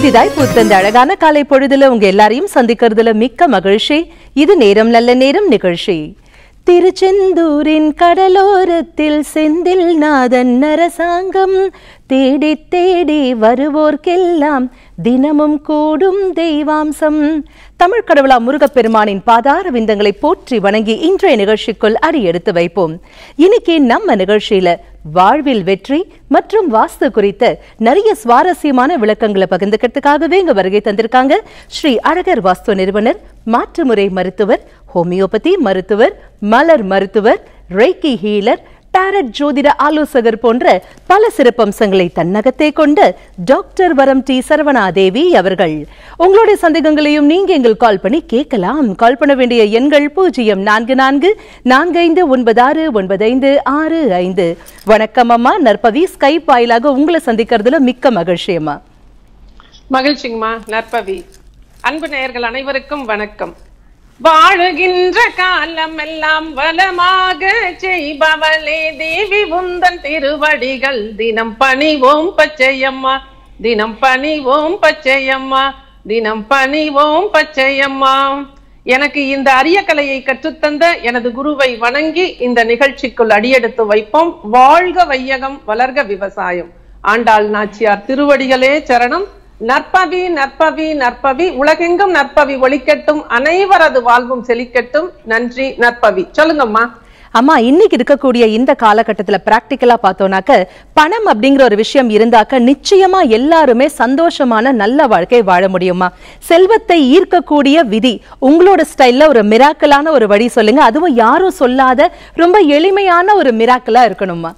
புதிதாய் புத்தந்த அழகான காலை பொழுதுல உங்க எல்லாரையும் சந்திக்கிறதுல மிக்க மகிழ்ச்சி இது நேரம் நல்ல நேரம் நிகழ்ச்சி திருச்செந்தூரின் கடலோரத்தில் செந்தில் நாதன் அரசாங்கம் தேடி தேடி வருவோர்க்கெல்லாம் தினமும் கூடும் தெய்வாம்சம் தமிழ் கடவுளா முருகப்பெருமானின் பாதார விந்தங்களை போற்றி வணங்கி இன்றைய நிகழ்ச்சிக்குள் அடி எடுத்து வைப்போம் இன்னைக்கு நம்ம நிகழ்ச்சியில வாழ்வில் வெற்றி மற்றும் வாஸ்து குறித்த நிறைய சுவாரஸ்யமான விளக்கங்களை பகிர்ந்துக்கிறதுக்காகவே இங்க வருகை தந்திருக்காங்க ஸ்ரீ அழகர் வாஸ்து நிறுவனர் மாற்றுமுறை மருத்துவர் ஹோமியோபதி மருத்துவர் மலர் மருத்துவர் ரேக்கி ஹீலர் டாரட் ஜோதிட ஆலோசகர் போன்ற பல சிறப்பம்சங்களை தன்னகத்தே கொண்ட டாக்டர் வரம் டி சரவணாதேவி அவர்கள் உங்களுடைய சந்தேகங்களையும் நீங்க எங்கள் கால் பண்ணி கேட்கலாம் கால் பண்ண வேண்டிய எண்கள் பூஜ்ஜியம் நான்கு நான்கு நான்கு ஐந்து ஒன்பது ஆறு ஒன்பது ஐந்து ஆறு ஐந்து வணக்கம் அம்மா நற்பவி ஸ்கைப் வாயிலாக உங்களை சந்திக்கிறதுல மிக்க மகிழ்ச்சி அம்மா மகிழ்ச்சிங்கம்மா நற்பவி அன்பு நேயர்கள் அனைவருக்கும் வணக்கம் வாழுகின்ற காலம் எல்லாம் வளமாக செய்பவளே தேவி உந்தன் திருவடிகள் தினம் பணிவோம் பச்சையம்மா தினம் பணிவோம் பச்சையம்மா தினம் பணிவோம் பச்சையம்மா எனக்கு இந்த அரிய கலையை கற்றுத்தந்த எனது குருவை வணங்கி இந்த நிகழ்ச்சிக்குள் அடியெடுத்து வைப்போம் வாழ்க வையகம் வளர்க விவசாயம் ஆண்டாள் நாச்சியார் திருவடிகளே சரணம் நற்பவி நற்பவி நற்பவி உலகெங்கும் நற்பவி ஒழிக்கட்டும் அனைவரது வாழ்வும் செழிக்கட்டும் நன்றி நற்பவி சொல்லுங்கம்மா அம்மா இன்னைக்கு இருக்கக்கூடிய இந்த காலகட்டத்துல பிராக்டிக்கலா பார்த்தோம்னாக்க பணம் அப்படிங்கிற ஒரு விஷயம் இருந்தாக்க நிச்சயமா எல்லாருமே சந்தோஷமான நல்ல வாழ்க்கை வாழ முடியுமா செல்வத்தை ஈர்க்கக்கூடிய விதி உங்களோட ஸ்டைல்ல ஒரு மிராக்கலான ஒரு வழி சொல்லுங்க அதுவும் யாரும் சொல்லாத ரொம்ப எளிமையான ஒரு மிராக்கலா இருக்கணுமா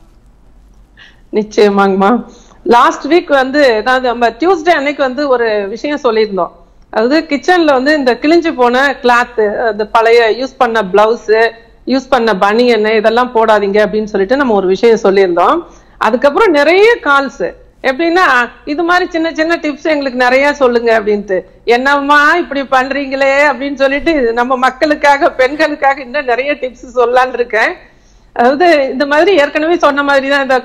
நிச்சயமாங்கம்மா லாஸ்ட் வீக் வந்து அதாவது நம்ம டியூஸ்டே அன்னைக்கு வந்து ஒரு விஷயம் சொல்லியிருந்தோம் அதாவது கிச்சன்ல வந்து இந்த கிழிஞ்சு போன கிளாத் அந்த பழைய யூஸ் பண்ண பிளவுஸ் யூஸ் பண்ண பனியன் இதெல்லாம் போடாதீங்க அப்படின்னு சொல்லிட்டு நம்ம ஒரு விஷயம் சொல்லியிருந்தோம் அதுக்கப்புறம் நிறைய கால்ஸ் எப்படின்னா இது மாதிரி சின்ன சின்ன டிப்ஸ் எங்களுக்கு நிறைய சொல்லுங்க அப்படின்ட்டு என்னம்மா இப்படி பண்றீங்களே அப்படின்னு சொல்லிட்டு நம்ம மக்களுக்காக பெண்களுக்காக இன்னும் நிறைய டிப்ஸ் சொல்லலான்னு இருக்கேன் அதாவது இந்த மாதிரி ஏற்கனவே சொன்ன மாதிரி தான் இந்த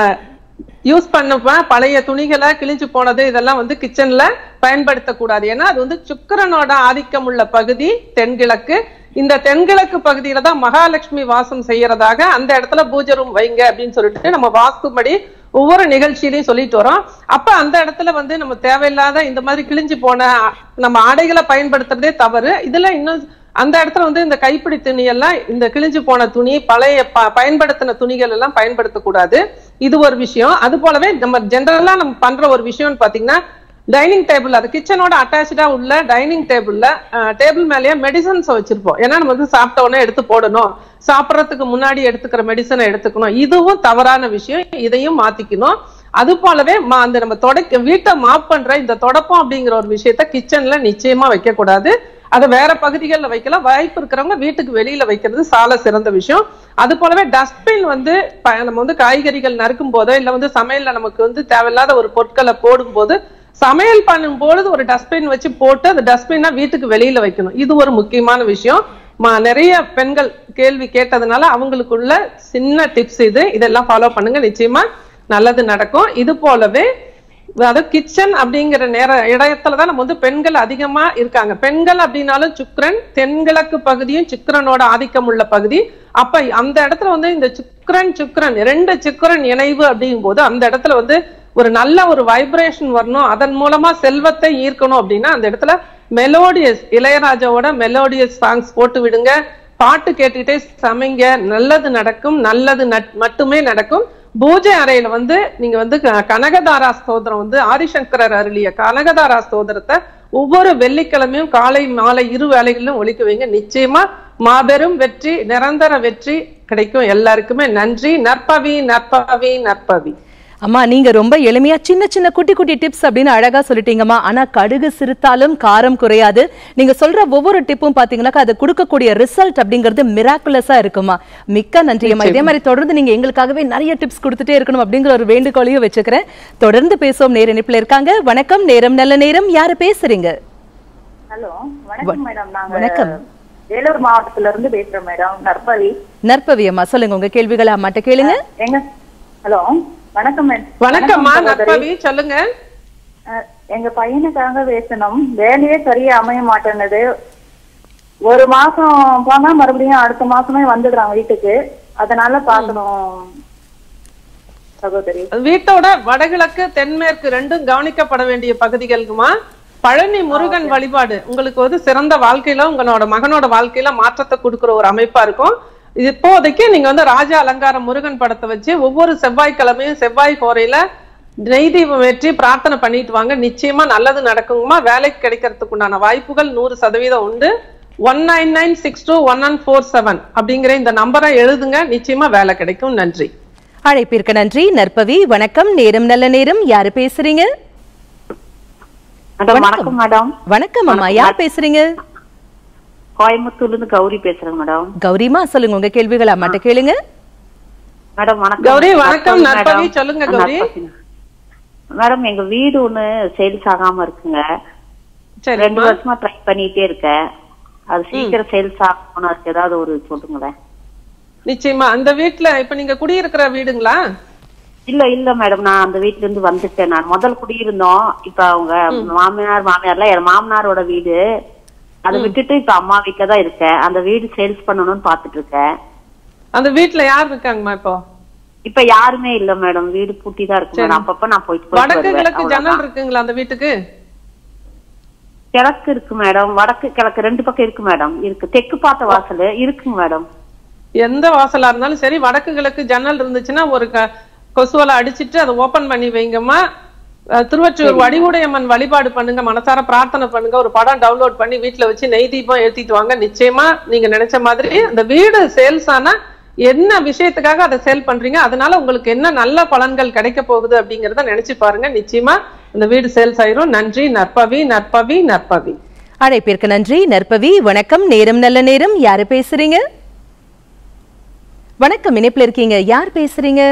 யூஸ் பண்ணப்ப பழைய துணிகளை கிழிஞ்சு போனது இதெல்லாம் வந்து கிச்சன்ல பயன்படுத்தக்கூடாது ஏன்னா அது வந்து சுக்கிரனோட ஆதிக்கம் உள்ள பகுதி தென்கிழக்கு இந்த தென்கிழக்கு பகுதியில தான் மகாலட்சுமி வாசம் செய்யறதாக அந்த இடத்துல பூஜை ரூம் வைங்க அப்படின்னு சொல்லிட்டு நம்ம வாஸ்துபடி ஒவ்வொரு நிகழ்ச்சியிலையும் சொல்லிட்டு வரோம் அப்ப அந்த இடத்துல வந்து நம்ம தேவையில்லாத இந்த மாதிரி கிழிஞ்சு போன நம்ம ஆடைகளை பயன்படுத்துறதே தவறு இதுல இன்னும் அந்த இடத்துல வந்து இந்த கைப்பிடி துணி எல்லாம் இந்த கிழிஞ்சு போன துணி பழைய ப- பயன்படுத்தின துணிகள் எல்லாம் பயன்படுத்தக்கூடாது இது ஒரு விஷயம் அது போலவே நம்ம ஜென்ரலா நம்ம பண்ற ஒரு விஷயம்னு பாத்தீங்கன்னா டைனிங் டேபிள் அது கிச்சனோட அட்டாச்சா உள்ள டைனிங் டேபிள்ல டேபிள் மேலேயே மெடிசன்ஸ் வச்சிருப்போம் ஏன்னா நம்ம வந்து சாப்பிட்ட உடனே எடுத்து போடணும் சாப்பிடறதுக்கு முன்னாடி எடுத்துக்கிற மெடிசனை எடுத்துக்கணும் இதுவும் தவறான விஷயம் இதையும் மாத்திக்கணும் அது போலவே ம- அந்த நம்ம தொடக்க வீட்டை மாப் பண்ற இந்த தொடப்பம் அப்படிங்கிற ஒரு விஷயத்த கிச்சன்ல நிச்சயமா வைக்க கூடாது அதை வேற பகுதிகளில் வைக்கலாம் வாய்ப்பு இருக்கிறவங்க வீட்டுக்கு வெளியில வைக்கிறது சால சிறந்த விஷயம் அது போலவே டஸ்ட்பின் வந்து ப- நம்ம வந்து காய்கறிகள் நறுக்கும் போதோ இல்ல வந்து சமையல்ல நமக்கு வந்து தேவையில்லாத ஒரு பொருட்களை போடும்போது சமையல் பண்ணும் பொழுது ஒரு டஸ்ட்பின் வச்சு போட்டு அந்த டஸ்ட்பினை வீட்டுக்கு வெளியில வைக்கணும் இது ஒரு முக்கியமான விஷயம் ம- நிறைய பெண்கள் கேள்வி கேட்டதுனால அவங்களுக்குள்ள சின்ன டிப்ஸ் இது இதெல்லாம் ஃபாலோ பண்ணுங்க நிச்சயமா நல்லது நடக்கும் இது போலவே அதாவது கிச்சன் அப்படிங்கிற நேர இடத்துல தான் நம்ம வந்து பெண்கள் அதிகமா இருக்காங்க பெண்கள் அப்படின்னாலும் சுக்கிரன் தென்கிழக்கு பகுதியும் சுக்கிரனோட ஆதிக்கம் உள்ள பகுதி அப்ப அந்த இடத்துல வந்து இந்த சுக்கிரன் சுக்கிரன் ரெண்டு சுக்கிரன் இணைவு அப்படிங்கும் போது அந்த இடத்துல வந்து ஒரு நல்ல ஒரு வைப்ரேஷன் வரணும் அதன் மூலமா செல்வத்தை ஈர்க்கணும் அப்படின்னா அந்த இடத்துல மெலோடியஸ் இளையராஜாவோட மெலோடியஸ் சாங்ஸ் போட்டு விடுங்க பாட்டு கேட்டுக்கிட்டே சமைங்க நல்லது நடக்கும் நல்லது நட்- மட்டுமே நடக்கும் பூஜை அறையில வந்து நீங்க வந்து க- கனகதாரா ஸ்தோத்திரம் வந்து ஆதிசங்கரர் அருளிய கனகதாரா ஸ்தோத்திரத்தை ஒவ்வொரு வெள்ளிக்கிழமையும் காலை மாலை இரு வேளைகளிலும் ஒலிக்க வைங்க நிச்சயமா மாபெரும் வெற்றி நிரந்தர வெற்றி கிடைக்கும் எல்லாருக்குமே நன்றி நற்பவி நற்பவி நற்பவி அம்மா நீங்க ரொம்ப எளிமையா சின்ன சின்ன குட்டி குட்டி டிப்ஸ் அப்படின்னு அழகா சொல்லிட்டீங்கம்மா ஆனா கடுகு சிறுத்தாலும் காரம் குறையாது நீங்க சொல்ற ஒவ்வொரு டிப்பும் பாத்தீங்கன்னாக்கா அது கொடுக்கக்கூடிய ரிசல்ட் அப்படிங்கிறது மிராக்குலஸா இருக்குமா மிக்க நன்றி அம்மா இதே மாதிரி தொடர்ந்து நீங்க எங்களுக்காகவே நிறைய டிப்ஸ் கொடுத்துட்டே இருக்கணும் அப்படிங்கிற ஒரு வேண்டுகோளையும் வச்சுக்கிறேன் தொடர்ந்து பேசுவோம் நேர இணைப்புல இருக்காங்க வணக்கம் நேரம் நல்ல நேரம் யாரு பேசுறீங்க ஹலோ வணக்கம் மேடம் நாங்க வணக்கம். வேலூர் மாவட்டத்துல இருந்து பேசுறோம் மேடம் நற்பவி நற்பவி அம்மா சொல்லுங்க உங்க கேள்விகளை அம்மாட்ட கேளுங்க எங்க ஹலோ வணக்கம் மேடம் வணக்கம்மா சகோதரி. நற்பவி சொல்லுங்க அஹ், எங்க பையனுக்காக பேசணும் வேலையே சரியா அமைய மாட்டேன்னுது ஒரு மாசம் போனா மறுபடியும் அடுத்த மாசமே வந்துடுறான் வீட்டுக்கு அதனால பாக்கணும் சகோதரி வீட்டோட வடகிழக்கு தென்மேற்கு ரெண்டும் கவனிக்கப்பட வேண்டிய பகுதிகளுக்குமா பழனி முருகன் வழிபாடு உங்களுக்கு வந்து சிறந்த வாழ்க்கையில உங்களோட மகனோட வாழ்க்கையில மாற்றத்தை கொடுக்கிற ஒரு அமைப்பா இருக்கும் இது இப்போதைக்கு நீங்க வந்து ராஜா அலங்காரம் முருகன் படத்தை வச்சு ஒவ்வொரு செவ்வாய்க்கிழமையும் செவ்வாய் கோரையில நெய் தீபம் ஏற்றி பிரார்த்தனை பண்ணிட்டு வாங்க நிச்சயமா நல்லது நடக்குங்கம்மா வேலைக்கு கிடைக்கிறதுக்கு உண்டான வாய்ப்புகள் நூறு சதவீதம் உண்டு one nine nine six two one one four seven அப்படிங்கிற இந்த நம்பரை எழுதுங்க நிச்சயமா வேலை கிடைக்கும் நன்றி அழைப்பிற்கு நன்றி நற்பவி வணக்கம் நேரம் நல்ல நேரம் யாரு பேசுறீங்க மேடம் வணக்கம் மேடம் வணக்கம் அம்மா யார் பேசுறீங்க கோயம்புத்தூர்ல இருந்து கௌரி பேசுறேன் மேடம் கௌரிமா சொல்லுங்க உங்க கேள்விகள் அம்மாட்ட கேளுங்க மேடம் வணக்கம் கௌரி, வணக்கம். நற்பவி நற்பவி, மேடம். சொல்லுங்க ஆ, கௌரி. நற்பவி. மேடம் எங்க வீடு ஒண்ணு சேல்ஸ் ஆகாம இருக்குங்க சரி ரெண்டு வருஷமா ட்ரை பண்ணிட்டே இருக்கேன் அது சீக்கிரம் சேல்ஸ் ஆகணும் அதுக்கு ஏதாவது ஒரு சொல்லுங்களேன் நிச்சயமா அந்த வீட்ல இப்ப நீங்க குடியிருக்கிற வீடுங்களா இல்ல இல்ல மேடம் நான் அந்த வீட்ல இருந்து வந்துட்டேன் நான் முதல் குடியிருந்தோம் இப்ப அவங்க மாமியார் மாமியார்ல என் மாமனாரோட வீடு அதை விட்டுட்டு இப்ப அம்மா வீட்ல தான் இருக்கேன் அந்த வீடு சேல்ஸ் பண்ணணும்னு பாத்துட்டு இருக்கேன் அந்த வீட்ல யார் இருக்காங்கம்மா இப்போ இப்ப யாருமே இல்ல மேடம் வீடு பூட்டி தான் இருக்கு மேடம் அப்பப்ப நான் போயிட்டு போயிட்டு வடக்கு வருவேன் கிழக்கு ஜன்னல் அவ்வளவுதான். இருக்குங்களா அந்த வீட்டுக்கு கிழக்கு இருக்கு மேடம் வடக்கு கிழக்கு ரெண்டு பக்கம் இருக்கு மேடம் இருக்கு தெற்கு பார்த்த வாசல் இருக்குங்க மேடம் எந்த வாசலா இருந்தாலும் சரி வடக்கு கிழக்கு ஜன்னல் இருந்துச்சுன்னா ஒரு க- கொசுவலை அடிச்சிட்டு அதை ஓபன் பண்ணி வைங்கம்மா அஹ், திருவொற்றியூர் வடிவுடையம்மன் வழிபாடு பண்ணுங்க மனசார பிரார்த்தனை பண்ணுங்க ஒரு படம் டவுன்லோட் பண்ணி வீட்ல வச்சு நெய் தீபம் ஏத்திட்டு வாங்க நிச்சயமா நீங்க நினைச்ச மாதிரி அந்த வீடு சேல்ஸ் ஆனா என்ன விஷயத்துக்காக அதை சேல் பண்றீங்க அதனால உங்களுக்கு என்ன நல்ல பலன்கள் கிடைக்க போகுது அப்படிங்கறத நினைச்சு பாருங்க நிச்சயமா அந்த வீடு சேல்ஸ் ஆயிரும் நன்றி நற்பவி நற்பவி நற்பவி அழைப்பிற்கு நன்றி நற்பவி வணக்கம் நேரம் நல்ல நேரம் யாரு பேசுறீங்க வணக்கம் இணைப்புல இருக்கீங்க யார் பேசுறீங்க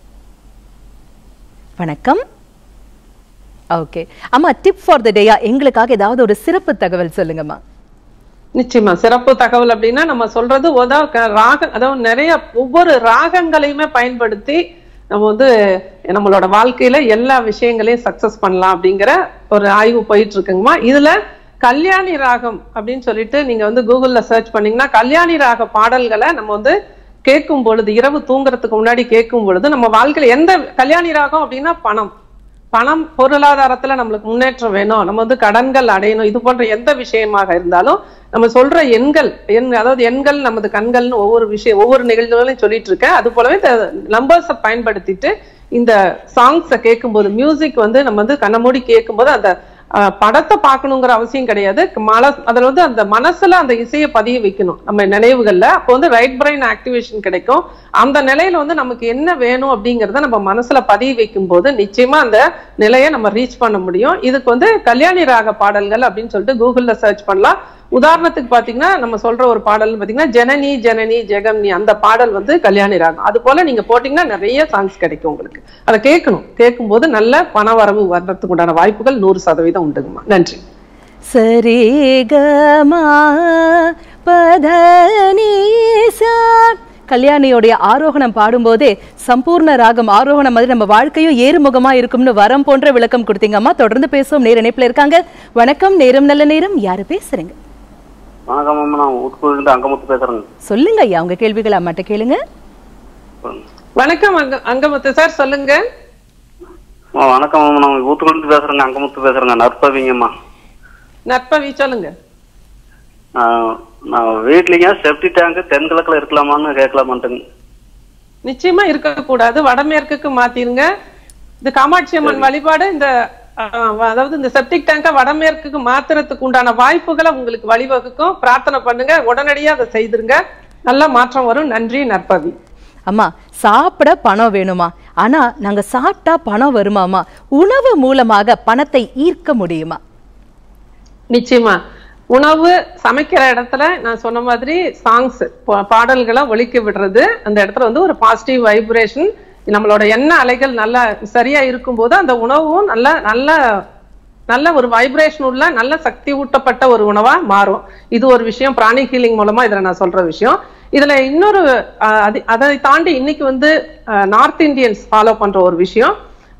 வணக்கம் ஓகே அம்மா டிப் ஃபார் த டேயா எங்களுக்காக ஏதாவது ஒரு சிறப்பு தகவல் சொல்லுங்கம்மா நிச்சயமா சிறப்பு தகவல் அப்படின்னா நம்ம சொல்றது உதா- க- ராக அதாவது நிறைய ஒவ்வொரு ராகங்களையுமே பயன்படுத்தி நம்ம வந்து நம்மளோட வாழ்க்கையில எல்லா விஷயங்களையும் சக்சஸ் பண்ணலாம் அப்படிங்கிற ஒரு ஆய்வு போயிட்டு இருக்குங்கம்மா இதுல கல்யாணி ராகம் அப்படின்னு சொல்லிட்டு நீங்க வந்து கூகுள்ல சர்ச் பண்ணீங்கன்னா கல்யாணி ராக பாடல்களை நம்ம வந்து கேட்கும் பொழுது இரவு தூங்குறதுக்கு முன்னாடி கேட்கும் பொழுது நம்ம வாழ்க்கையில எந்த கல்யாணி ராகம் அப்படின்னா பணம் பணம் பொருளாதாரத்துல நம்மளுக்கு முன்னேற்றம் வேணும் நம்ம வந்து கடன்கள் அடையணும் இது போன்ற எந்த விஷயமாக இருந்தாலும் நம்ம சொல்ற எண்கள் எண் அதாவது எண்கள் நமது கண்கள்னு ஒவ்வொரு விஷயம் ஒவ்வொரு நிகழ்வுகளையும் சொல்லிட்டு இருக்கேன் அது போலவே இந்த நம்பர்ஸை பயன்படுத்திட்டு இந்த சாங்ஸை கேட்கும்போது மியூசிக் வந்து நம்ம வந்து கண்ண மூடி கேட்கும்போது அந்த அஹ், படத்தை பார்க்கணுங்கிற அவசியம் கிடையாது மல அதுல வந்து அந்த மனசுல அந்த இசையை பதிய வைக்கணும் நம்ம நினைவுகள்ல அப்போ வந்து ரைட் பிரைன் ஆக்டிவேஷன் கிடைக்கும் அந்த நிலையில வந்து நமக்கு என்ன வேணும் அப்படிங்கறத நம்ம மனசுல பதிய வைக்கும் போது நிச்சயமா அந்த நிலையை நம்ம ரீச் பண்ண முடியும் இதுக்கு வந்து கல்யாணி ராக பாடல்கள் அப்படின்னு சொல்லிட்டு கூகுள்ல சர்ச் பண்ணலாம் உதாரணத்துக்கு பாத்தீங்கன்னா நம்ம சொல்ற ஒரு பாடல் பாத்தீங்கன்னா ஜனனி ஜனனி ஜெகம்னி அந்த பாடல் வந்து கல்யாணி ராகம் அது போல நீங்க போட்டீங்கன்னா நிறைய சாங்ஸ் கிடைக்கும் உங்களுக்கு அதை கேட்கணும் கேட்கும்போது நல்ல பண வரவு வர்றதுக்கு உண்டான வாய்ப்புகள் நூறு சதவீதம் உண்டுங்கம்மா நன்றி சரி கமா பதனீசா கல்யாணியோடைய ஆரோகணம் பாடும்போதே சம்பூர்ண ராகம் ஆரோகணம் மாதிரி நம்ம வாழ்க்கையும் ஏறுமுகமா இருக்கும்னு வரம் போன்ற விளக்கம் கொடுத்தீங்கம்மா தொடர்ந்து பேசுவோம் நேர இணைப்புல இருக்காங்க வணக்கம் நேரம் நல்ல நேரம் யாரு பேசுறீங்க வணக்கம் அம்மா நான் ஊத்துக்குடியிலிருந்து அங்கமுத்து பேசுறேங்க சொல்லுங்க ஐயா உங்க கேள்விகள் அம்மாட்ட கேளுங்க வணக்கம் அங்க அங்கமுத்து சார் சொல்லுங்க அம்மா, வணக்கம் அம்மா நான் ஊத்துக்குடியிலிருந்து பேசுறேங்க அங்கமுத்து பேசுறேங்க நற்பவிங்கம்மா நற்பவி சொல்லுங்க நான் நான் வீட்லங்க செப்டி டேங்க் தென்கிழக்குல இருக்கலாமான்னு கேட்கலாமான்ட்டுங்க நிச்சயமா இருக்கக்கூடாது வடமேற்குக்கு மாத்திருங்க இந்த காமாட்சி அம்மன் வழிபாடு இந்த அஹ், அதாவது இந்த செப்டிக் டேங்க வடமேற்குக்கு மாத்துறதுக்கு உண்டான வாய்ப்புகளை உங்களுக்கு வழிவகுக்கும் பிரார்த்தனை பண்ணுங்க உடனடியா அதை செய்திருங்க நல்ல மாற்றம் வரும் நன்றி நற்பவி அம்மா சாப்பிட பணம் வேணுமா ஆனா நாங்க சாப்பிட்டா பணம் வருமாமா உணவு மூலமாக பணத்தை ஈர்க்க முடியுமா நிச்சயமா உணவு சமைக்கிற இடத்துல நான் சொன்ன மாதிரி சாங்ஸ் பாடல்களை ஒலிக்க விடுறது அந்த இடத்துல வந்து ஒரு பாசிட்டிவ் வைப்ரேஷன் நம்மளோட எண்ண அலைகள் நல்லா சரியா இருக்கும்போது அந்த உணவும் நல்ல நல்ல நல்ல ஒரு வைப்ரேஷன் உள்ள நல்ல சக்தி ஊட்டப்பட்ட ஒரு உணவா மாறும் இது ஒரு விஷயம் பிராணி ஹீலிங் மூலமா இதுல நான் சொல்ற விஷயம் இதுல இன்னொரு அஹ், அது- அதை தாண்டி இன்னைக்கு வந்து நார்த் இந்தியன்ஸ் ஃபாலோ பண்ற ஒரு விஷயம்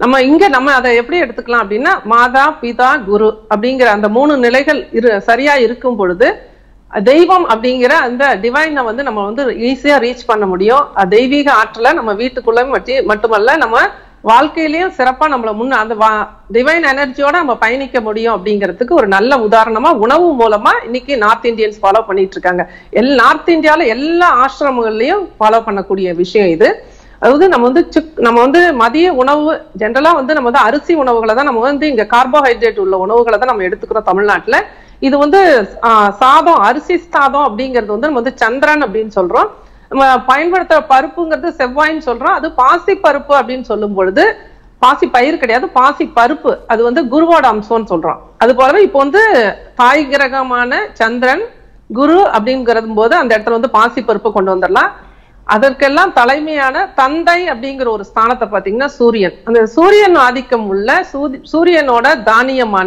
நம்ம இங்க நம்ம அதை எப்படி எடுத்துக்கலாம் அப்படின்னா மாதா பிதா குரு அப்படிங்கிற அந்த மூணு நிலைகள் இரு சரியா இருக்கும் பொழுது தெய்வம் அப்படிங்கிற அந்த டிவைனை வந்து நம்ம வந்து ஈஸியா ரீச் பண்ண முடியும் அஹ் தெய்வீக ஆற்றலை நம்ம வீட்டுக்குள்ள மட்டி மட்டுமல்ல நம்ம வாழ்க்கையிலயும் சிறப்பா நம்மள முன்ன அந்த டிவைன் எனர்ஜியோட நம்ம பயணிக்க முடியும் அப்படிங்கிறதுக்கு ஒரு நல்ல உதாரணமா உணவு மூலமா இன்னைக்கு நார்த் இந்தியன்ஸ் ஃபாலோ பண்ணிட்டு இருக்காங்க எல் நார்த் இந்தியால எல்லா ஆசிரமங்கள்லயும் ஃபாலோ பண்ணக்கூடிய விஷயம் இது அதாவது நம்ம வந்து சிக் நம்ம வந்து மதிய உணவு ஜென்ரலா வந்து நம்ம வந்து அரிசி உணவுகளை தான் நம்ம வந்து இங்க கார்போஹைட்ரேட் உள்ள உணவுகளை தான் நம்ம எடுத்துக்கிறோம் தமிழ்நாட்டுல இது வந்து ஆஹ், சாதம் அரிசி சாதம் அப்படிங்கிறது வந்து நம்ம வந்து சந்திரன் அப்படின்னு சொல்றோம் நம்ம பயன்படுத்துற பருப்புங்கிறது செவ்வாய்ன்னு சொல்றோம் அது பாசி பருப்பு அப்படின்னு சொல்லும் பொழுது பாசி பயிர் கிடையாது பாசி பருப்பு அது வந்து குருவோட அம்சம்னு சொல்றோம் அது போலவே இப்போ வந்து தாய் கிரகமான சந்திரன் குரு அப்படிங்கிறது போது அந்த இடத்துல வந்து பாசி பருப்பு கொண்டு வந்துடலாம் அதற்கெல்லாம் தலைமையான தந்தை அப்படிங்கிற ஒரு ஸ்தானத்தை பாத்தீங்கன்னா சூரியன் அந்த சூரியன் ஆதிக்கம் உள்ள சூதி- சூரியனோட தானியமான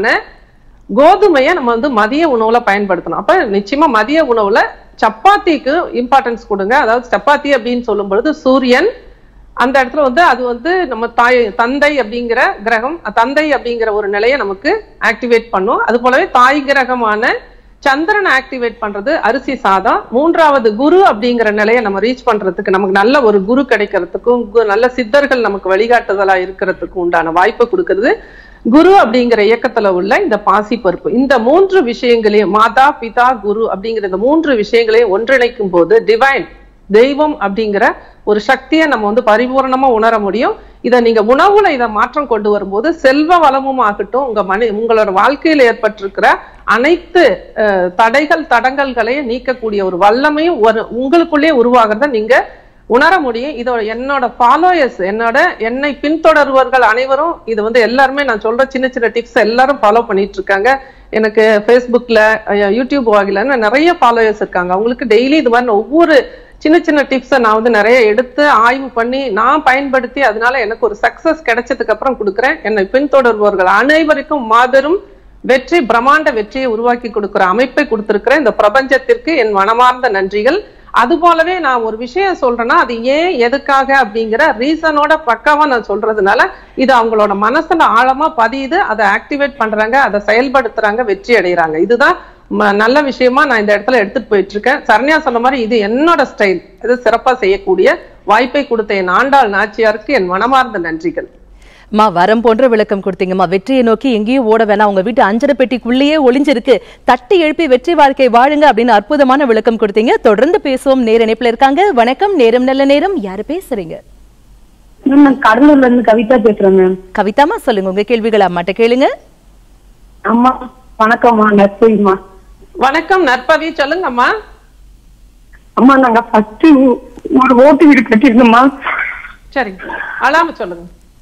கோதுமையை நம்ம வந்து மதிய உணவுல பயன்படுத்தணும் அப்ப நிச்சயமா மதிய உணவுல சப்பாத்திக்கு இம்பார்ட்டன்ஸ் கொடுங்க அதாவது சப்பாத்தி அப்படின்னு சொல்லும் பொழுது சூரியன் அந்த இடத்துல வந்து அது வந்து நம்ம தாய் தந்தை அப்படிங்கிற கிரகம் தந்தை அப்படிங்கிற ஒரு நிலையை நமக்கு ஆக்டிவேட் பண்ணும் அது போலவே தாய் கிரகமான சந்திரன் ஆக்டிவேட் பண்றது அரிசி சாதம் மூன்றாவது குரு அப்படிங்கிற நிலையை நம்ம ரீச் பண்றதுக்கு நமக்கு நல்ல ஒரு குரு கிடைக்கிறதுக்கும் கு- நல்ல சித்தர்கள் நமக்கு வழிகாட்டுதலா இருக்கிறதுக்கும் உண்டான வாய்ப்பு கொடுக்கிறது குரு அப்படிங்கிற இயக்கத்துல உள்ள இந்த பாசி பருப்பு இந்த மூன்று விஷயங்களையும் மாதா பிதா குரு அப்படிங்கிற இந்த மூன்று விஷயங்களையும் ஒன்றிணைக்கும் போது டிவைன் தெய்வம் அப்படிங்கிற ஒரு சக்தியை நம்ம வந்து பரிபூரணமா உணர முடியும் இதை நீங்க உணவுல இதை மாற்றம் கொண்டு வரும்போது செல்வ வளமும் ஆகட்டும் உங்க மனி உங்களோட வாழ்க்கையில ஏற்பட்டிருக்கிற அனைத்து அஹ், தடைகள் தடங்கல்களையும் நீக்கக்கூடிய ஒரு வல்லமையும் ஒரு உங்களுக்குள்ளே உருவாகிறத நீங்க உணர முடியும் இதோட என்னோட ஃபாலோயர்ஸ் என்னோட என்னை பின்தொடர்வர்கள் அனைவரும் இது வந்து எல்லாருமே நான் சொல்ற சின்ன சின்ன டிப்ஸ் எல்லாரும் ஃபாலோ பண்ணிட்டு இருக்காங்க எனக்கு ஃபேஸ்புக்ல அஹ், யூடியூப் வாகில நிறைய ஃபாலோயர்ஸ் இருக்காங்க அவங்களுக்கு டெய்லி இது மாதிரி ஒவ்வொரு சின்ன சின்ன டிப்ஸை நான் வந்து நிறைய எடுத்து ஆய்வு பண்ணி நான் பயன்படுத்தி அதனால எனக்கு ஒரு சக்சஸ் கிடைச்சதுக்கு அப்புறம் கொடுக்குறேன் என்னை பின்தொடர்பவர்கள் அனைவருக்கும் மாபெரும் வெற்றி பிரம்மாண்ட வெற்றியை உருவாக்கி கொடுக்கிற அமைப்பை கொடுத்திருக்கிற இந்த பிரபஞ்சத்திற்கு என் மனமார்ந்த நன்றிகள் அது போலவே நான் ஒரு விஷயம் சொல்றேன்னா அது ஏன் எதுக்காக அப்படிங்கிற ரீசனோட பக்காவா நான் சொல்றதுனால இது அவங்களோட மனசுல ஆழமா பதியுது அதை ஆக்டிவேட் பண்றாங்க அதை செயல்படுத்துறாங்க வெற்றி அடைகிறாங்க இதுதான் ம- நல்ல விஷயமா நான் இந்த இடத்துல எடுத்துட்டு போயிட்டு இருக்கேன் சரண்யா சொன்ன மாதிரி இது என்னோட ஸ்டைல் இது சிறப்பா செய்யக்கூடிய வாய்ப்பை கொடுத்த என் ஆண்டாள் நாச்சியாருக்கு என் மனமார்ந்த நன்றிகள் மா வரம் போன்ற விளக்கம் கொடுத்தீங்கம்மா வெற்றியை நோக்கி எங்கேயும் ஓட வேணாம் உங்க வீட்டு அஞ்சரை பெட்டிக்குள்ளேயே ஒளிஞ்சிருக்கு தட்டி எழுப்பி வெற்றி வாழ்க்கை வாழுங்க அப்படின்னு அற்புதமான விளக்கம் கொடுத்தீங்க தொடர்ந்து பேசுவோம் நேர இணைப்புல இருக்காங்க வணக்கம் நேரம் நல்ல நேரம் யாரு பேசுறீங்க மேம் நான் கடலூர்ல இருந்து கவிதா பேசுறேன் மேம் கவிதாமா சொல்லுங்க உங்க கேள்விகள் அம்மாட்ட கேளுங்க அம்மா வணக்கம்மா நற்பொழிமா வணக்கம் நற்பவி சொல்லுங்கம்மா அம்மா நாங்க ஃபர்ஸ்ட் ஒரு ஓட்டு வீடு கட்டியிருந்தோம்மா சரிங்க அழாம சொல்லுங்க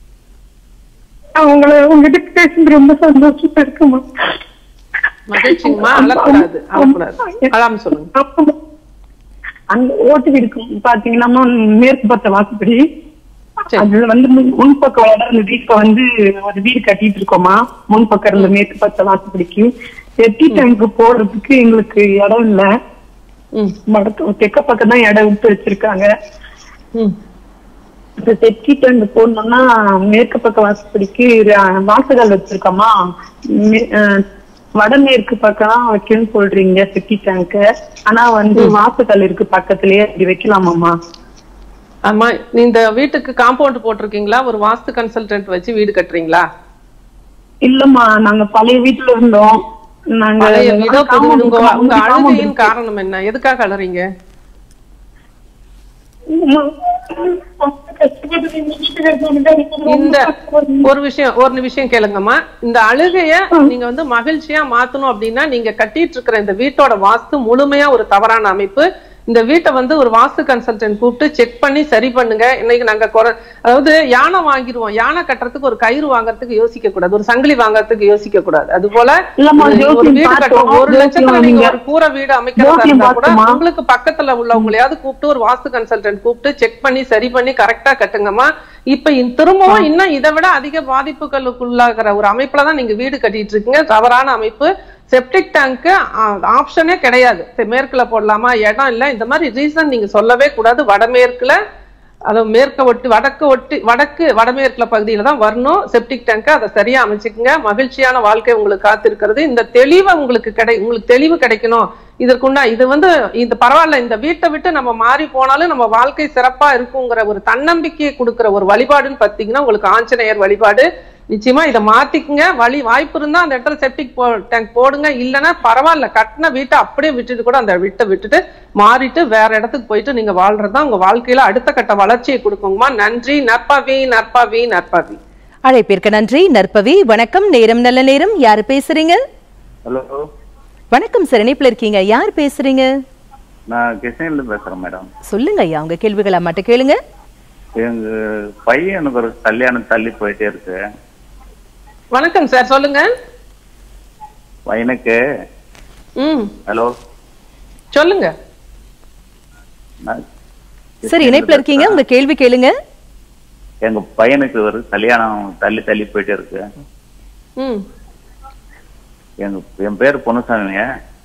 நான் உங்களை உங்ககிட்ட பேசுறது ரொம்ப சந்தோஷமா இருக்குமா மகிழ்ச்சிங்கம்மா அழக்கூடாது அழக்கூடாது அழாம சொல்லுங்க ஆமாம்மா. அந்த ஓட்டு வீடு பாத்தீங்கன்னா மேற்கு பத்த வாசப்படி சரி. அதுல வந்து முன்- முன்பக்கம் இடம் அந்த வீட்டுல வந்து ஒரு வீடு கட்டிட்டு இருக்கோமா முன்பக்கம் இருந்த மேற்கு பத்த வாசப்படிக்கு செட்டி டேங்க் போடுறதுக்கு எங்களுக்கு இடம் இல்ல ம் வடக்கு தெற்க பக்கம் தான் இடம் விட்டு வச்சிருக்காங்க ம் இப்ப செட்டி டேங்க் போடணும்னா மேற்கு பக்க வாசப்படிக்கு ர- வாசகால் வச்சிருக்கோமா மே- அஹ், வடமேற்கு பக்கம் வைக்கணும்னு சொல்றீங்க செட்டி டேங்க் ஆனா வந்து வாசகால் இருக்கு பக்கத்துலயே அப்படி வைக்கலாமாமா ஆமா இந்த வீட்டுக்கு காம்பவுண்ட் போட்டிருக்கீங்களா ஒரு வாஸ்து கன்சல்டன்ட் வச்சு வீடு கட்டுறீங்களா இல்லம்மா நாங்க பழைய வீட்டுல இருந்தோம் நாங்க பழைய வீடோ புது compound வீடு, உங்க இருக்கு, உங்க compound அழுகையின் இருக்கு. காரணம் என்ன எதுக்காக அழறீங்க அம்மா, கஷ்டப்பட்டு இந்த வீட்டுக்கு இருக்கவங்க எனக்கு ரொம்ப இந்த கஷ்டம். ஒரு விஷயம் ஒரு விஷயம் கேளுங்கம்மா இந்த அழுகைய நீங்க வந்து மகிழ்ச்சியா மாத்தணும் அப்படின்னா நீங்க கட்டிட்டு இருக்கிற இந்த வீட்டோட வாஸ்து முழுமையா ஒரு தவறான அமைப்பு இந்த வீட்டை வந்து ஒரு வாஸ்து கன்சல்டன்ட் கூப்பிட்டு செக் பண்ணி சரி பண்ணுங்க இன்னைக்கு நாங்க குறை அதாவது யானை வாங்கிடுவோம் யானை கட்டுறதுக்கு ஒரு கயிறு வாங்குறதுக்கு யோசிக்க கூடாது ஒரு சங்கிலி வாங்குறதுக்கு யோசிக்க கூடாது அது போல இல்லம்மா, ஒரு ஜோசியம் வீடு கட்டுறோம் பார்த்தோம். ஒரு லட்சத்துல ஜோசியம் நீங்க நீங்க- ஒரு கூரை வீடு அமைக்கிறதா ஜோசியம் இருந்தா கூட பார்த்தோமா? உங்களுக்கு பக்கத்துல உள்ளவங்களையாவது கூப்பிட்டு ஒரு வாஸ்து கன்சல்டன்ட் கூப்பிட்டு செக் பண்ணி சரி பண்ணி கரெக்டா கட்டுங்கம்மா இப்ப இந்த- திரும்பவும் இன்னும் இதை விட அதிக பாதிப்புகளுக்குள்ளாகிற ஒரு அமைப்புல தான் நீங்க வீடு கட்டிட்டு இருக்கீங்க தவறான அமைப்பு செப்டிக் டேங்க் ஆப்ஷனே கிடையாது தெ- மேற்குல போடலாமா இடம் இல்ல இந்த மாதிரி ரீசன் நீங்க சொல்லவே கூடாது வடமேற்குல அதை மேற்க ஒட்டி வடக்கு ஒட்டி வடக்கு வடமேற்குல பகுதியில தான் வரணும் செப்டிக் டேங்க் அதை சரியா அமைச்சுக்குங்க மகிழ்ச்சியான வாழ்க்கை உங்களுக்கு காத்திருக்கிறது இந்த தெளிவை உங்களுக்கு கிடை உங்களுக்கு தெளிவு கிடைக்கணும் இதற்குண்டா இது வந்து இது பரவாயில்ல இந்த வீட்டை விட்டு நம்ம மாறி போனாலும் நம்ம வாழ்க்கை சிறப்பா இருக்குங்கிற ஒரு தன்னம்பிக்கையை கொடுக்கிற ஒரு வழிபாடுன்னு பார்த்தீங்கன்னா உங்களுக்கு ஆஞ்சநேயர் வழிபாடு நிச்சயமா இதை மாத்திக்குங்க வழி வாய்ப்பு இருந்தா அந்த இடத்துல செப்டிக் டேங்க் போடுங்க இல்லைன்னா பரவாயில்ல கட்டின வீட்டை அப்படியே விட்டுட்டு கூட அந்த வீட்டை விட்டுட்டு மாறிட்டு வேற இடத்துக்கு போயிட்டு நீங்க வாழ்றதுதான் உங்க வாழ்க்கையில அடுத்த கட்ட வளர்ச்சியை கொடுக்குங்கம்மா நன்றி நற்பவி நற்பவி நற்பவி அழைப்பிற்கு நன்றி நற்பவி வணக்கம் நேரம் நல்ல நேரம் யாரு பேசுறீங்க ஹலோ வணக்கம் சார் இணைப்புல இருக்கீங்க யார் பேசுறீங்க நான் கிருஷ்ணகிரில பேசுறேன் மேடம் சொல்லுங்க ஐயா உங்க கேள்விகளை மட்டும் கேளுங்க எங்க பையனுக்கு ஒரு கல்யாணம் தள்ளி போயிட்டே இருக்கு வணக்கம் சார் சொல்லுங்க பையனுக்கு ம் ஹலோ சொல்லுங்க நான் சார் இணைப்புல இருக்கீங்க உங்க கேள்வி கேளுங்க எங்க பையனுக்கு ஒரு கல்யாணம் தள்ளி தள்ளி போயிட்டே இருக்கு ம் எங்க என் பேர் பொன்னுசாமிங்க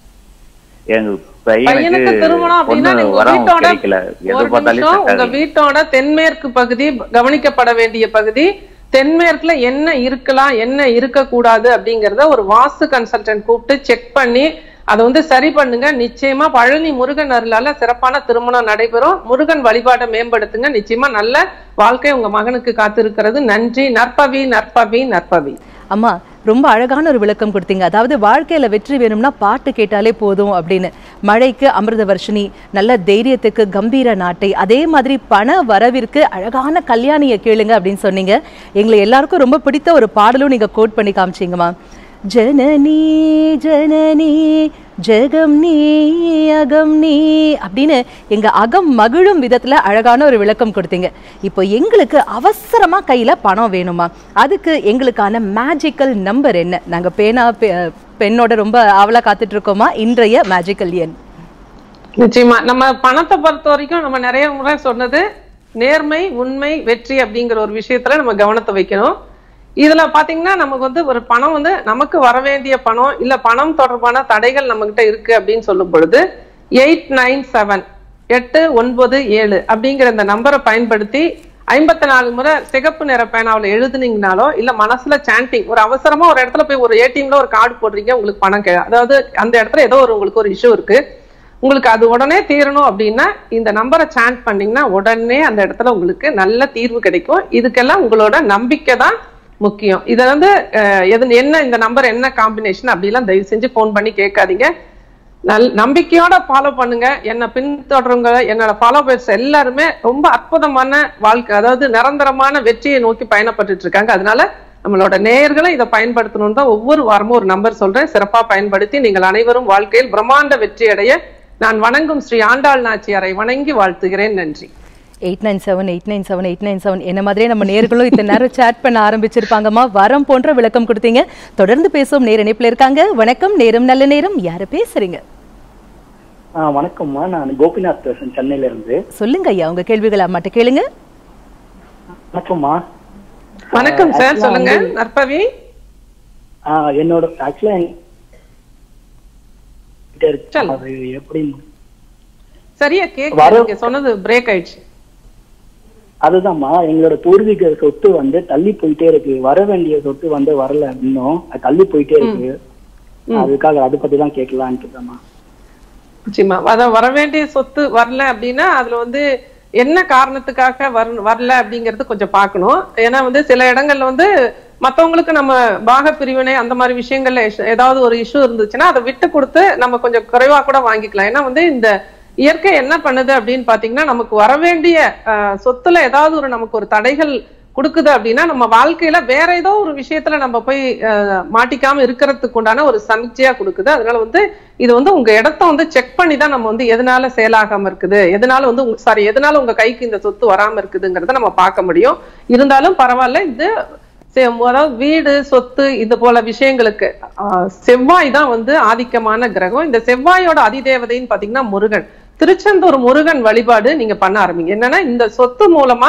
எங்க பையனுக்கு பையனுக்கு திருமணம் அப்படின்னா பொண்ணு நீங்க வரம் வீட்டோட கிடைக்கல எது ஒரு பார்த்தாலும் நிமிஷம் set உங்க ஆகல. வீட்டோட தென்மேற்கு பகுதி கவனிக்கப்பட வேண்டிய பகுதி தென்மேற்குல என்ன இருக்கலாம் என்ன இருக்கக்கூடாது அப்படிங்கறத ஒரு வாஸ்து கன்சல்டன்ட் கூப்பிட்டு செக் பண்ணி அதை வந்து சரி பண்ணுங்க நிச்சயமா பழனி முருகன் அருளால சிறப்பான திருமணம் நடைபெறும் முருகன் வழிபாட்டை மேம்படுத்துங்க நிச்சயமா நல்ல வாழ்க்கை உங்க மகனுக்கு காத்திருக்கிறது நன்றி நற்பவி நற்பவி நற்பவி அம்மா ரொம்ப அழகான ஒரு விளக்கம் கொடுத்தீங்க அதாவது வாழ்க்கையில வெற்றி வேணும்னா பாட்டு கேட்டாலே போதும் அப்படின்னு மழைக்கு அமிர்த வர்ஷினி நல்ல தைரியத்துக்கு கம்பீர நாட்டை அதே மாதிரி பண வரவிற்கு அழகான கல்யாணியை கேளுங்க அப்படின்னு சொன்னீங்க எங்களை எல்லாருக்கும் ரொம்ப பிடித்த ஒரு பாடலும் நீங்க கோட் பண்ணி காமிச்சீங்கம்மா ஜனனி ஜனனி ஜெகம் நீ அகம் நீ அப்படின்னு எங்க அகம் மகிழும் விதத்துல அழகான ஒரு விளக்கம் கொடுத்தீங்க இப்போ எங்களுக்கு அவசரமா கையில பணம் வேணுமா அதுக்கு எங்களுக்கான மேஜிக்கல் நம்பர் என்ன நாங்க பேனா பெ- பெண்ணோட ரொம்ப ஆவலா காத்துட்டு இருக்கோமா இன்றைய மேஜிக்கல் எண் நிச்சயமா நம்ம பணத்தை பொறுத்த வரைக்கும் நம்ம நிறைய முறை சொன்னது நேர்மை உண்மை வெற்றி அப்படிங்கிற ஒரு விஷயத்துல நம்ம கவனத்தை வைக்கணும் இதுல பாத்தீங்கன்னா நமக்கு வந்து ஒரு பணம் வந்து நமக்கு வர வேண்டிய பணம் இல்ல பணம் தொடர்பான தடைகள் நம்ம கிட்ட இருக்கு அப்படின்னு சொல்லும் பொழுது எயிட் நைன் செவன் எட்டு ஒன்பது ஏழு அப்படிங்கிற இந்த நம்பரை பயன்படுத்தி ஐம்பத்தி நாலு முறை சிகப்பு நிற பேனாவில் எழுதுனீங்கனாலோ இல்ல மனசுல சாண்டிங் ஒரு அவசரமா ஒரு இடத்துல போய் ஒரு ஏடிஎம்ல ஒரு கார்டு போடுறீங்க உங்களுக்கு பணம் கே அதாவது அந்த இடத்துல ஏதோ ஒரு உங்களுக்கு ஒரு இஷ்யூ இருக்கு உங்களுக்கு அது உடனே தீரணும் அப்படின்னா இந்த நம்பரை சாண்ட் பண்ணீங்கன்னா உடனே அந்த இடத்துல உங்களுக்கு நல்ல தீர்வு கிடைக்கும் இதுக்கெல்லாம் உங்களோட நம்பிக்கை தான் முக்கியம் இதை வந்து அஹ், எது என்ன இந்த நம்பர் என்ன காம்பினேஷன் அப்படிலாம் தயவு செஞ்சு ஃபோன் பண்ணி கேட்காதீங்க நல் நம்பிக்கையோட ஃபாலோ பண்ணுங்க என்னை பின்தொடருங்க என்னோட ஃபாலோவர்ஸ் எல்லாருமே ரொம்ப அற்புதமான வாழ்க்கை அதாவது நிரந்தரமான வெற்றியை நோக்கி பயணப்பட்டுட்டு இருக்காங்க அதனால நம்மளோட நேயர்களை இதை பயன்படுத்தணும் தான் ஒவ்வொரு வாரமும் ஒரு நம்பர் சொல்றேன் சிறப்பா பயன்படுத்தி நீங்கள் அனைவரும் வாழ்க்கையில் பிரம்மாண்ட வெற்றி அடைய நான் வணங்கும் ஸ்ரீ ஆண்டாள் நாச்சியாரை வணங்கி வாழ்த்துகிறேன் நன்றி eight nine seven eight nine seven eight nine seven என்ன மாதிரியே நம்ம நேர்களும் இத்தனை நேரம் சேட் பண்ண ஆரம்பிச்சிருப்பாங்கம்மா வரம் போன்ற விளக்கம் கொடுத்தீங்க தொடர்ந்து பேசுவோம் நேர இணைப்புல இருக்காங்க வணக்கம் நேரம் நல்ல நேரம் யாரு பேசுறீங்க ஆ வணக்கம்மா நான் கோபிநாத் பேசுறேன் சென்னையில இருந்து சொல்லுங்க ஐயா உங்க கேள்விகளை மட்டும் கேளுங்க வணக்கம்மா வணக்கம் சார் actually சொல்லுங்க வந்து- நற்பவி ஆ, என்னோட ஆக்சுவலா சொல்லு. அது எப்படி சரியா கேட்க வர- நீங்க சொன்னது பிரேக் ஆயிடுச்சு அதுதான்மா எங்களோட பூர்வீக சொத்து வந்து தள்ளி போயிட்டே இருக்கு வர வேண்டிய சொத்து வந்து வரல இன்னும் அது தள்ளி போயிட்டே இருக்கு அதுக்காக அதை பத்தி தான் கேட்கலான்ட்டு தான்மா நிச்சயமா அதான் வர வேண்டிய சொத்து வரல அப்படின்னா அதுல வந்து என்ன காரணத்துக்காக வர வரல அப்படிங்கறது கொஞ்சம் பார்க்கணும் ஏன்னா வந்து சில இடங்கள்ல வந்து மத்தவங்களுக்கு நம்ம பாக பிரிவினை அந்த மாதிரி விஷயங்கள்ல issue- ஏதாவது ஒரு இஷ்யூ இருந்துச்சுன்னா அதை விட்டு கொடுத்து நம்ம கொஞ்சம் குறைவா கூட வாங்கிக்கலாம் ஏன்னா வந்து இந்த இயற்கை என்ன பண்ணுது அப்படின்னு பாத்தீங்கன்னா நமக்கு வர வேண்டிய ஆஹ், சொத்துல ஏதாவது ஒரு நமக்கு ஒரு தடைகள் கொடுக்குது அப்படின்னா நம்ம வாழ்க்கையில வேற ஏதோ ஒரு விஷயத்துல நம்ம போய் ஆஹ், மாட்டிக்காம இருக்கிறதுக்கு உண்டான ஒரு சமிச்சையா கொடுக்குது அதனால வந்து இது வந்து உங்க இடத்த வந்து செக் பண்ணி தான் நம்ம வந்து எதனால செயலாகாம இருக்குது எதனால வந்து சாரி எதனால உங்க கைக்கு இந்த சொத்து வராம இருக்குதுங்கிறத நம்ம பார்க்க முடியும் இருந்தாலும் பரவாயில்ல இது செ- அதாவது வீடு சொத்து இது போல விஷயங்களுக்கு ஆஹ், செவ்வாய் தான் வந்து ஆதிக்கமான கிரகம் இந்த செவ்வாயோட அதிதேவதைன்னு பாத்தீங்கன்னா முருகன் திருச்செந்தூர் முருகன் வழிபாடு நீங்க பண்ண ஆரம்பிங்க என்னன்னா இந்த சொத்து மூலமா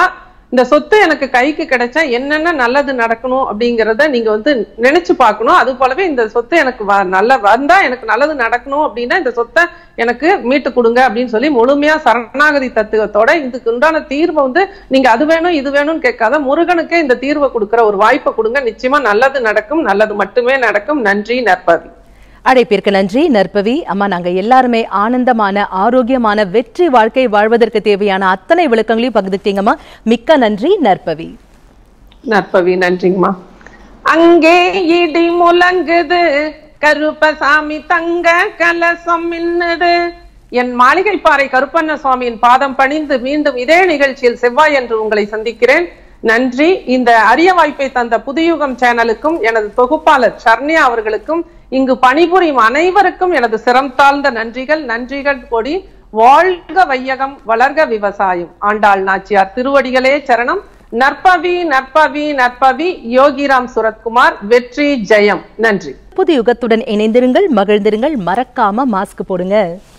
இந்த சொத்து எனக்கு கைக்கு கிடைச்சா என்னென்ன நல்லது நடக்கணும் அப்படிங்கறத நீங்க வந்து நினைச்சு பார்க்கணும் அது போலவே இந்த சொத்து எனக்கு வ- நல்ல வந்தா எனக்கு நல்லது நடக்கணும் அப்படின்னா இந்த சொத்தை எனக்கு மீட்டு கொடுங்க அப்படின்னு சொல்லி முழுமையா சரணாகதி தத்துவத்தோட இதுக்கு உண்டான தீர்வை வந்து நீங்க அது வேணும் இது வேணும்னு கேட்காத முருகனுக்கே இந்த தீர்வை கொடுக்கிற ஒரு வாய்ப்பை கொடுங்க நிச்சயமா நல்லது நடக்கும் நல்லது மட்டுமே நடக்கும் நன்றி நற்பவி அழைப்பிற்கு நன்றி நற்பவி அம்மா நாங்க எல்லாருமே ஆனந்தமான ஆரோக்கியமான வெற்றி வாழ்க்கை வாழ்வதற்கு தேவையான அத்தனை விளக்கங்களையும் பகிர்ந்துட்டீங்கம்மா மிக்க நன்றி நற்பவி நற்பவி நன்றிங்கம்மா அங்கே இடி முழங்குது கருப்பசாமி தங்க கலசம் மின்னுது என் மாளிகைப்பாறை கருப்பண்ண சுவாமியின் பாதம் பணிந்து மீண்டும் இதே நிகழ்ச்சியில் செவ்வாய் என்று உங்களை சந்திக்கிறேன் நன்றி இந்த அரிய வாய்ப்பை தந்த புதியுகம் சேனலுக்கும் எனது தொகுப்பாளர் சர்ணியா அவர்களுக்கும் இங்கு பணிபுரியும் அனைவருக்கும் எனது சிரம் தாழ்ந்த நன்றிகள் நன்றிகள் கொடி வாழ்க வையகம் வளர்க விவசாயம் ஆண்டாள் நாச்சியார் திருவடிகளே சரணம் நற்பவி நற்பவி நற்பவி யோகிராம் சுரத்குமார் வெற்றி ஜெயம் நன்றி புது யுகத்துடன் இணைந்திருங்கள் மகிழ்ந்திருங்கள் மறக்காம மாஸ்க் போடுங்க